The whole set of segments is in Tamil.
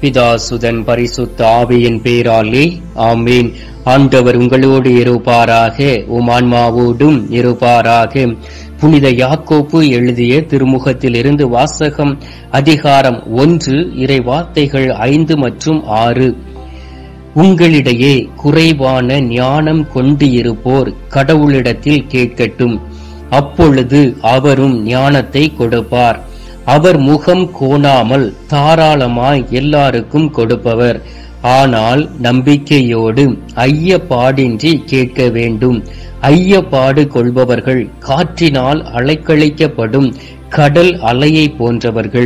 பிதாசுதன் பரிசுத்த ஆவியின் பேராலே ஆமீன் ஆண்டவர் உங்களோடு இருப்பாராக உம் ஆன்மாவோடும் இருப்பாராக புனித யாக்கோப்பு எழுதிய திருமுகத்தில் இருந்து வாசகம் அதிகாரம் ஒன்று இறை வார்த்தைகள் ஐந்து மற்றும் ஆறு உங்களிடையே குறைவான ஞானம் கொண்டு இருப்போர் கடவுளிடத்தில் கேட்கட்டும் அப்பொழுது அவரும் ஞானத்தை கொடுப்பார் அவர் முகம் கோணாமல் தாராளமாய் எல்லாருக்கும் கொடுப்பவர் ஆனால் நம்பிக்கையோடு ஐயப்பாடின்றி கேட்க வேண்டும் ஐயப்பாடு கொள்பவர்கள் காற்றினால் அலைக்கழிக்கப்படும் கடல் அலையை போன்றவர்கள்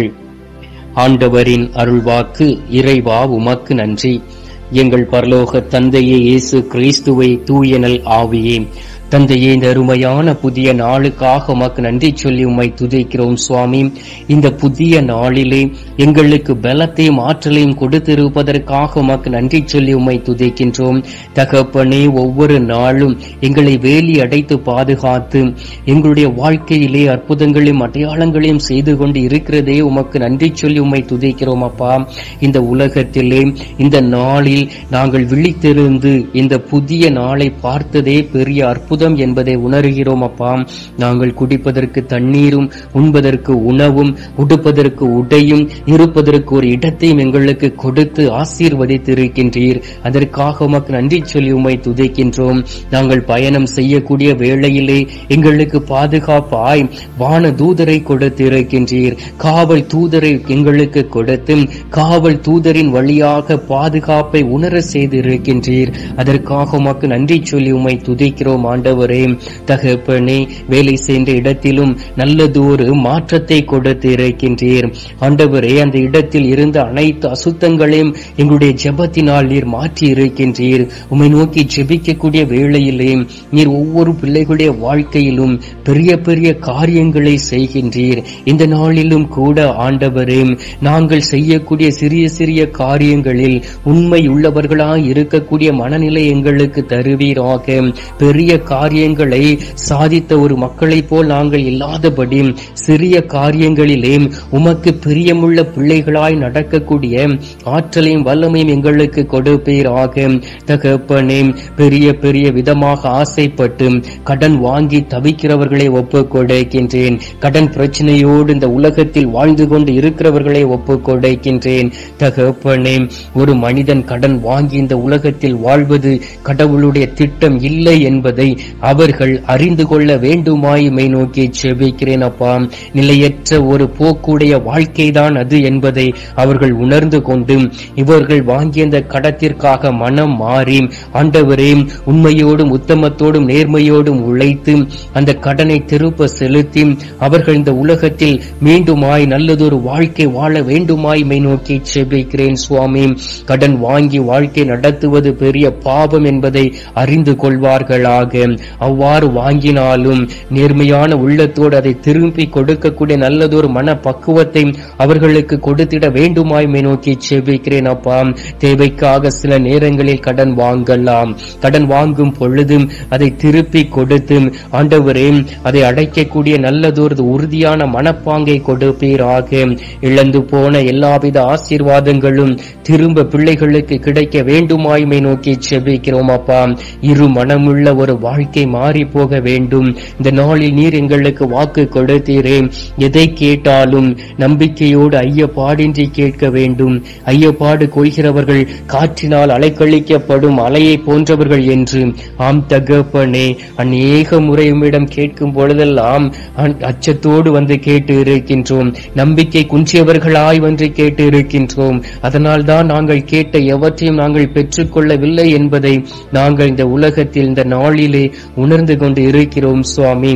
ஆண்டவரின் அருள்வாக்கு இறைவா உமக்கு நன்றி எங்கள் பரலோக தந்தையே இயேசு கிறிஸ்துவை தூயனல் ஆவியே தந்தையே இந்த அருமையான புதிய நாளுக்காக உமக்கு நன்றி சொல்லி உம்மை துதிக்கிறோம் சுவாமி இந்த புதிய நாளிலே எங்களுக்கு பலத்தையும் ஆற்றலையும் கொடுத்திருப்பதற்காக உமக்கு நன்றி சொல்லி உம்மை துதிக்கின்றோம் தகப்பனே ஒவ்வொரு நாளும் எங்களை வேலி அடைத்து பாதுகாத்து எங்களுடைய வாழ்க்கையிலே அற்புதங்களையும் அடையாளங்களையும் செய்து கொண்டு இருக்கிறதே உமக்கு நன்றி சொல்லி உம்மை துதிக்கிறோம் அப்பா இந்த உலகத்திலே இந்த நாளில் நாங்கள் விழித்திருந்து இந்த புதிய நாளை பார்த்ததே பெரிய அற்புதம் என்பதை உணர்கிறோம் அப்பா நாங்கள் குடிப்பதற்கு தண்ணீரும் உண்பதற்கு உணவும் உடுப்பதற்கு உடையும் இருப்பதற்கு ஒரு இடத்தையும் எங்களுக்கு கொடுத்து ஆசீர்வதித்திருக்கின்றீர் அதற்காக உமக்கு நன்றி சொல்லி உம்மை துதைக்கின்றோம் நாங்கள் பயணம் செய்யக்கூடிய வேளையிலே எங்களுக்கு பாதுகாப்பாய் வான தூதரை கொடுத்து இருக்கின்றீர் காவல் தூதரை எங்களுக்கு கொடுத்து காவல் தூதரின் வழியாக பாதுகாப்பை உணர செய்து இருக்கின்றீர் அதற்காக உமக்கு நன்றி சொல்லி உம்மை துதிக்கிறோம் ஆண்டவரே தகப்பனே வேலை செய்த இடத்திலும் நல்லதொரு மாற்றத்தை கொடுத்து இருக்கின்றீர் ஆண்டவரே அந்த இடத்தில் இருந்த அனைத்து அசுத்தங்களையும் எங்களுடைய ஜெபத்தினால் நீர் மாற்றி இருக்கின்றீர் உம்மை நோக்கி ஜெபிக்கக்கூடிய வேளையிலே நீர் ஒவ்வொரு பிள்ளைகளுடைய வாழ்க்கையிலும் பெரிய பெரிய காரியங்களை செய்கின்றீர் இந்த நாளிலும் கூட ஆண்டவரே நாங்கள் செய்யக்கூடிய சிறிய சிறிய காரியங்களில் உண்மை உள்ளவர்களாய் இருக்கக்கூடிய மனநிலை எங்களுக்கு தருவீராக பெரிய காரியங்களை சாதித்த ஒரு மக்களைப் போல் நாங்கள் இல்லாதபடி சிறிய காரியங்களிலே உமக்கு பிரியமுள்ள பிள்ளைகளாய் நடக்கக்கூடிய ஆற்றலையும் வல்லமையும் எங்களுக்கு கொடுப்பீராக தகப்பனே பெரிய பெரிய விதமாக ஆசைப்பட்டு கடன் வாங்கி தவிக்கிறவர்களை ஒப்பு கொடுக்கின்றேன் கடன் பிரச்சனையோடு இந்த உலகத்தில் வாழ்ந்து கொண்டு இருக்கிறவர்களை ஒப்பு கொடுக்கின்றேன் தகப்பனே ஒரு மனிதன் கடன் வாங்கி இந்த உலகத்தில் வாழ்வது கடவுளுடைய திட்டம் இல்லை என்பதை அவர்கள் அறிந்து கொள்ள வேண்டுமாயுமை நோக்கி செபிக்கிறேன் அப்பா நிலையற்ற ஒரு போக்குடைய வாழ்க்கைதான் அது என்பதை அவர்கள் உணர்ந்து கொண்டு இவர்கள் வாங்கிய அந்த கடத்திற்காக மனம் மாறி ஆண்டவரே உண்மையோடும் உத்தமத்தோடும் நேர்மையோடும் உழைத்து அந்த கடனை திருப்ப செலுத்தி அவர்கள் இந்த உலகத்தில் மீண்டுமாய் நல்லதொரு வாழ்க்கை வாழ வேண்டுமாய்மை நோக்கி செபிக்கிறேன் சுவாமி கடன் வாங்கி வாழ்க்கை நடத்துவது பெரிய பாவம் என்பதை அறிந்து கொள்வார்களாக அவ்வாறு வாங்கினாலும் நேர்மையான உள்ளத்தோடு அதை திருப்பி கொடுக்கக்கூடிய நல்லதொரு மன பக்குவத்தை அவர்களுக்கு கொடுத்திட வேண்டுமாய்மை நோக்கி செபிக்கிறேன் அப்பா தேவைக்காக சில நேரங்களில் கடன் வாங்கலாம் கடன் வாங்கும் பொழுதும் அதை திருப்பி கொடுத்து ஆண்டவரே அதை அடைக்கக்கூடிய நல்லதொரு உறுதியான மனப்பாங்கை கொடுப்பீராக இழந்து போன எல்லாவித ஆசீர்வாதங்களும் திரும்ப பிள்ளைகளுக்கு கிடைக்க வேண்டுமாய்மை நோக்கி செபிக்கிறோம் அப்பா இரு மனமுள்ள ஒரு வாழ்க்கை மாறி போக வேண்டும் இந்த நாளில் நீர் எங்களுக்கு வாக்கு கொடுத்தீரே எதை கேட்டாலும் நம்பிக்கையோடு ஐயப்பாடின்றி கேட்க வேண்டும் ஐயப்பாடு கொள்கிறவர்கள் காற்றினால் அலைக்கழிக்கப்படும் அலையை போன்றவர்கள் என்று ஆம் தகப்பனே அநேக முறை உம்மிடம் கேட்கும் பொழுதெல்லாம் அ- அச்சத்தோடு வந்து கேட்டு இருக்கின்றோம் நம்பிக்கை குன்றியவர்களாய் வந்து கேட்டு இருக்கின்றோம் அதனால் தான் நாங்கள் கேட்ட எவற்றையும் நாங்கள் பெற்றுக்கொள்ளவில்லை என்பதை நாங்கள் இந்த உலகத்தில் இந்த நாளிலே உணர்ந்து கொண்டு இருக்கிறோம் சுவாமி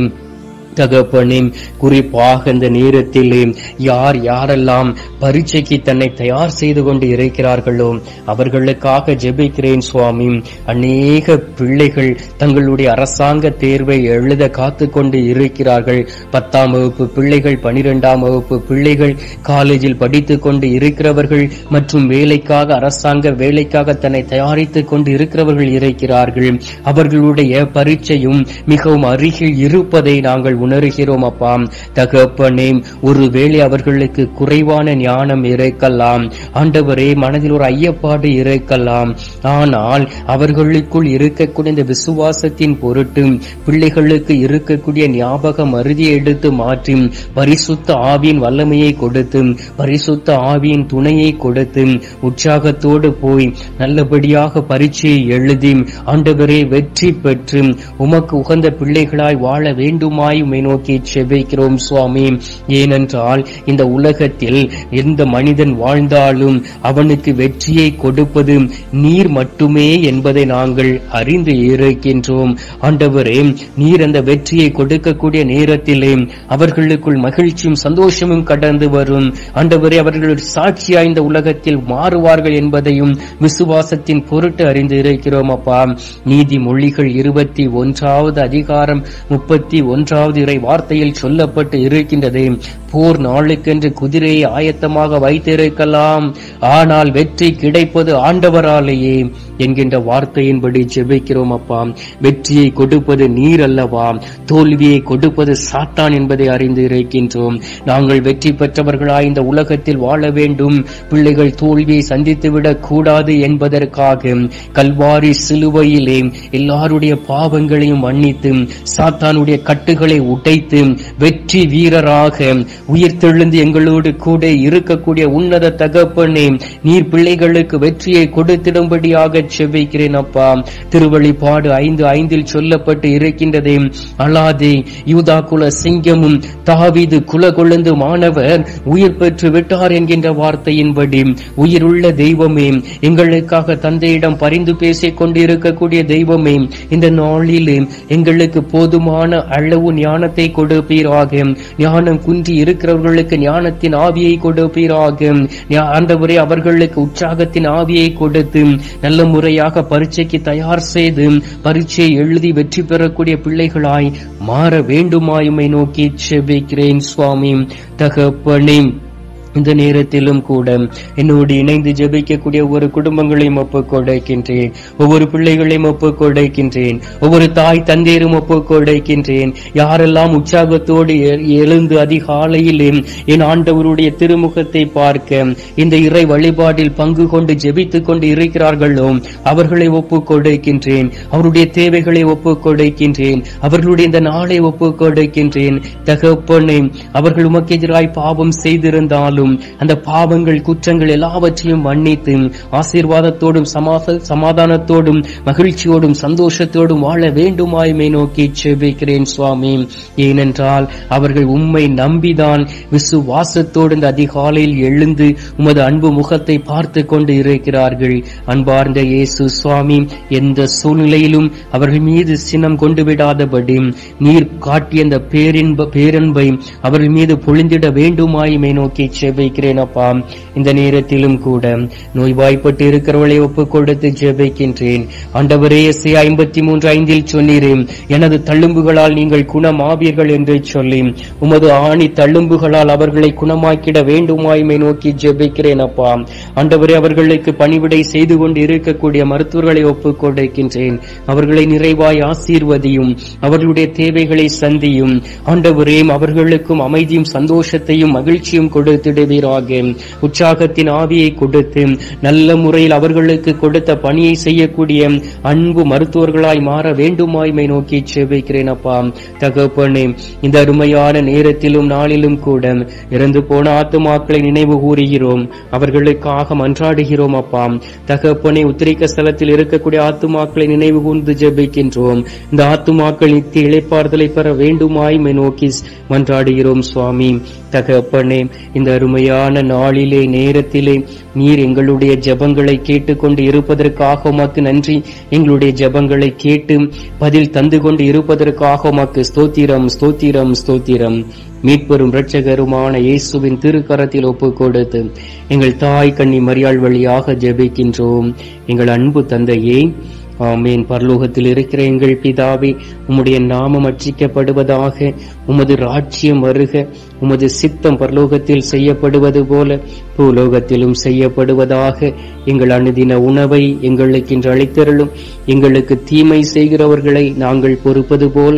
தகப்பனே குறிப்பாக இந்த நேரத்திலே யார் யாரெல்லாம் பரீட்சைக்கு தன்னை தயார் செய்து கொண்டு இருக்கிறார்களோ அவர்களுக்காக ஜெபிக்கிறேன் சுவாமி அநேக பிள்ளைகள் தங்களுடைய அரசாங்க தேர்வை எழுத காத்து கொண்டு இருக்கிறார்கள் பத்தாம் வகுப்பு பிள்ளைகள் பனிரெண்டாம் வகுப்பு பிள்ளைகள் காலேஜில் படித்துக் கொண்டு இருக்கிறவர்கள் மற்றும் வேலைக்காக அரசாங்க வேலைக்காக தன்னை தயாரித்துக் கொண்டு இருக்கிறவர்கள் இருக்கிறார்கள் அவர்களுடைய பரீட்சையும் மிகவும் அருகில் இருப்பதை நாங்கள் உணர்கிறோம் அப்பா தகப்பனே ஒருவேளை அவர்களுக்கு குறைவான ஞானம் இருக்கலாம் ஆண்டவரே மனதில் ஒரு ஐயப்பாடு இருக்கலாம் ஆனால் அவர்களுக்குள் இருக்கக்கூடிய இந்த விசுவாசத்தின் பொருட்டு பிள்ளைகளுக்கு இருக்கக்கூடிய ஞாபக மருதியை எடுத்து மாற்றி பரிசுத்த ஆவியின் வல்லமையை கொடுத்து பரிசுத்த ஆவியின் துணையை கொடுத்து உற்சாகத்தோடு போய் நல்லபடியாக பரீட்சையை எழுதி ஆண்டவரே வெற்றி பெற்று உமக்கு உகந்த பிள்ளைகளாய் வாழ வேண்டுமாய் உம்மை நோக்கி செபிக்கிறோம் சுவாமி ஏனென்றால் இந்த உலகத்தில் எந்த மனிதன் வாழ்ந்தாலும் அவனுக்கு வெற்றியை கொடுப்பது நீர் மட்டுமே என்பதை நாங்கள் அறிந்து இருக்கின்றோம் ஆண்டவரே நீர் அந்த வெற்றியை கொடுக்கக்கூடிய நேரத்திலே அவர்களுக்குள் மகிழ்ச்சியும் சந்தோஷமும் கடந்து வரும் ஆண்டவரே அவர்கள் சாட்சியாய் இந்த உலகத்தில் மாறுவார்கள் என்பதையும் விசுவாசத்தின் பொருட்டு அறிந்து இருக்கிறோம் அப்பா நீதி மொழிகள் இருபத்தி ஒன்றாவது அதிகாரம் முப்பத்தி ஒன்றாவது இறை வார்த்தையில் சொல்லப்பட்டு இருக்கின்றது போர் நாளுக்கென்று குதிரையை ஆயத்தமாக வைத்திருக்கலாம் ஆனால் வெற்றி கிடைப்பது ஆண்டவராலேயே என்கின்ற வார்த்தையின்படி ஜெபிக்கிறோம் அப்பா வெற்றியை கொடுப்பது நீர் அல்லவா தோல்வியை கொடுப்பது சாத்தான் என்பதை அறிந்து இருக்கின்றோம் நாங்கள் வெற்றி பெற்றவர்களாய் இந்த உலகத்தில் வாழ வேண்டும் பிள்ளைகள் தோல்வியை சந்தித்துவிடக் கூடாது என்பதற்காக கல்வாரி சிலுவையிலே எல்லாருடைய பாவங்களையும் மன்னித்து சாத்தானுடைய கட்டுகளை உடைத்து வெற்றி வீரராக உயிர்த்தெழுந்து எங்களோடு கூட இருக்கக்கூடிய உன்னத தகப்பனே நீர் பிள்ளைகளுக்கு வெற்றியை கொடுத்திடும்படியாக செபிக்கிறேன் அப்பா திருவழிப்பாடு ஐந்து ஐந்தில் சொல்லப்பட்டு இருக்கின்றதே அலாதே யூதா குல சிங்கமும் தாவீது குல கொழுந்து மாணவர் உயிர் பெற்று விட்டார் என்கின்ற வார்த்தையின்படி உயிருள்ள தெய்வமே எங்களுக்காக தந்தையிடம் பரிந்து பேசிக் கொண்டிருக்கக்கூடிய தெய்வமே இந்த நாளிலே எங்களுக்கு போதுமான அளவு ஞானத்தை கொடுப்பீராக ஞானம் குன்றி இருக்கிறவர்களுக்கு ஞானத்தின் ஆவியை கொடுப்பீராக ஞா- ஆண்டவரே அவர்களுக்கு உற்சாகத்தின் ஆவியை கொடுத்து நல்ல முறையாக பரீட்சைக்கு தயார் செய்து பரீட்சையை எழுதி வெற்றி பெறக்கூடிய பிள்ளைகளாய் மாற வேண்டுமாயுமை நோக்கி செபிக்கிறேன் சுவாமி தகப்பனே இந்த நேரத்திலும் கூட என்னோடு இணைந்து ஜெபிக்கக்கூடிய ஒவ்வொரு குடும்பங்களையும் ஒப்புக் கொடுக்கின்றேன் ஒவ்வொரு பிள்ளைகளையும் ஒப்புக் கொடுக்கின்றேன் ஒவ்வொரு தாய் தந்தையரும் ஒப்புக் கொடுக்கின்றேன் யாரெல்லாம் உற்சாகத்தோடு எ- எழுந்து அதிகாலையிலே என் ஆண்டவருடைய திருமுகத்தை பார்க்க இந்த இறை வழிபாட்டில் பங்கு கொண்டு ஜெபித்துக் கொண்டு இருக்கிறார்களோ அவர்களை ஒப்புக் கொடுக்கின்றேன் அவருடைய தேவைகளை ஒப்புக் கொடுக்கின்றேன் அவர்களுடைய இந்த நாளை ஒப்புக் கொடுக்கின்றேன் தகப்பனே அவர்கள் உமக்கு எதிராய் பாவம் செய்திருந்தாலும் அந்த பாவங்கள் குற்றங்கள் எல்லாவற்றையும் மன்னித்து ஆசீர்வாதத்தோடும் சமாச சமாதானத்தோடும் மகிழ்ச்சியோடும் சந்தோஷத்தோடும் வாழ வேண்டுமாயுமே நோக்கி செபிக்கிறேன் சுவாமி ஏனென்றால் அவர்கள் உம்மை நம்பிதான் விசுவாசத்தோடு இந்த அதிகாலையில் எழுந்து உமது அன்பு முகத்தை பார்த்து கொண்டு இருக்கிறார்கள் அன்பார்ந்த இயேசு சுவாமி எந்த சூழ்நிலையிலும் அவர்கள் மீது சினம் கொண்டு விடாதபடி நீர் காட்டிய அந்த பேரின்ப பேரன்பை அவர்கள் மீது பொழிந்திட வேண்டுமாயுமே நோக்கி ஜெபிக்கிறேன் அப்பா இந்த நேரத்திலும் கூட நோய்வாய்ப்பட்டு இருக்கிறவளை ஒப்புக் கொடுத்து ஜெபிக்கின்றேன் ஆண்டவரே எஸ்ஐ ஐம்பத்தி மூன்று ஐந்தில் சொன்னீரேன் எனது தள்ளும்புகளால் நீங்கள் குணமாவீர்கள் என்று சொல்லி உமது ஆணி தள்ளும்புகளால் அவர்களை குணமாக்கிட வேண்டுமாயுமே நோக்கி ஜெபிக்கிறேன் அப்பா ஆண்டவரே அவர்களுக்கு பணிவிடை செய்து கொண்டு இருக்கக்கூடிய மருத்துவர்களை ஒப்புக் கொடுக்கின்றேன் அவர்களை நிறைவாய் ஆசீர்வதியும் அவர்களுடைய தேவைகளை சந்தியும் ஆண்டவரே அவர்களுக்கும் அமைதியும் சந்தோஷத்தையும் மகிழ்ச்சியும் கொடுத்திடுவீராக உற்சாகத்தின் ஆவியை கொடுத்து நல்ல முறையில் அவர்களுக்கு கொடுத்த பணியை செய்யக்கூடிய அன்பு மருத்துவர்களாய் மாற வேண்டுமாய்மை நோக்கி செபிக்கிறேன் அப்பா தகப்பனே இந்த அருமையான நேரத்திலும் நாளிலும் கூட இறந்து போன ஆத்துமாக்களை நினைவு கூறுகிறோம் அவர்களுக்காக மன்றாடுகிறோம் அப்பா தகப்பனே உத்திரிக்க ஸ்தலத்தில் இருக்கக்கூடிய ஆத்துமாக்களை நினைவு கூர்ந்து ஜெபிக்கின்றோம் இந்த ஆத்துமாக்கள் நித்திய இளைப்பாறுதலை பெற வேண்டுமாய் மை நோக்கி மன்றாடுகிறோம் சுவாமி தகப்பனே இந்த அருமையான நாளிலே நேரத்திலே நீர் எங்களுடைய ஜெபங்களை கேட்டுக்கொண்டு இருப்பதற்காக உமக்கு நன்றி எங்களுடைய ஜெபங்களை கேட்டு பதில் தந்து கொண்டு இருப்பதற்காக உமக்கு ஸ்தோத்திரம் ஸ்தோத்திரம் ஸ்தோத்திரம் மீட்பெரும் இரட்சகருமான இயேசுவின் திருக்கரத்தில் ஒப்புக் கொடுத்து எங்கள் தாய் கன்னி மரியாள் வழியாக ஜெபிக்கின்றோம் எங்கள் அன்பு தந்தையே ஆமேன் பரலோகத்தில் இருக்கிற எங்கள் பிதாவே உம்முடைய நாமம் அர்ச்சிக்கப்படுவதாக உமது ராஜ்யம் வருக உமது சித்தம் பரலோகத்தில் செய்யப்படுவது போல பூலோகத்திலும் செய்யப்படுவதாக எங்கள் அனுதின உணவை எங்களுக்கு இன்று அளித்தருளும் எங்களுக்கு தீமை செய்கிறவர்களை நாங்கள் பொறுப்பது போல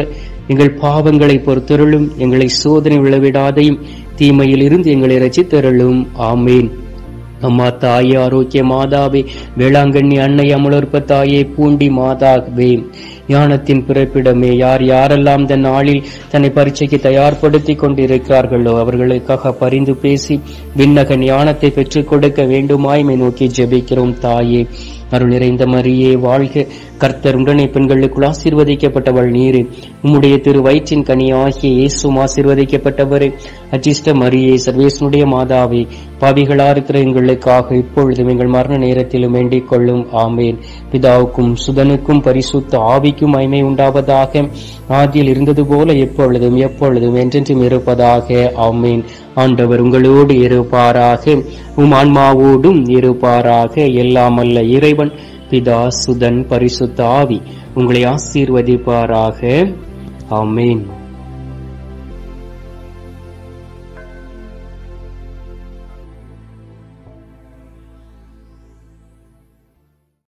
எங்கள் பாவங்களை பொறுத்தருளும் எங்களை சோதனை விழவிடாதையும் தீமையில் இருந்து எங்களை ரசித்தருளும் ஆமேன் அம்மா தாயே ஆரோக்கிய மாதாவே வேளாங்கண்ணி அன்னை அமலோற்ப தாயே பூண்டி மாதாவே ஞானத்தின் பிறப்பிடமே யார் யாரெல்லாம் இந்த நாளில் தன்னை பரீட்சைக்கு தயார்படுத்திக் கொண்டிருக்கிறார்களோ அவர்களுக்காக பரிந்து பேசி விண்ணக ஞானத்தை பெற்றுக் கொடுக்க வேண்டுமாய்மை நோக்கி ஜெபிக்கிறோம் தாயே அருள் நிறைந்த மரியே வாழ்க கர்த்தர் உடனே பெண்களுக்குள் ஆசீர்வதிக்கப்பட்டவள் நீரே உம்முடைய திரு வயிற்றின் கனி ஆகிய இயேசும் ஆசீர்வதிக்கப்பட்டவரே அச்சிஷ்ட மரியே சர்வேசனுடைய மாதாவே பாவிகளா இருக்கிற எங்களுக்காக இப்பொழுதும் எங்கள் மரண நேரத்திலும் வேண்டிக் கொள்ளும் ஆமேன் பிதாவுக்கும் சுதனுக்கும் பரிசுத்த ஆவிக்கும் மகிமை உண்டாவதாக ஆதியில் இருந்தது போல எப்பொழுதும் எப்பொழுதும் என்றென்றும் இருப்பதாக ஆமேன் ஆண்டவர் உங்களோடு இருப்பாராக உம் ஆன்மாவோடும் இருப்பாராக எல்லாம் அல்ல இறைவன் பிதா சுதன் பரிசுத்த ஆவி உங்களை ஆசீர்வதிப்பாராக ஆமேன்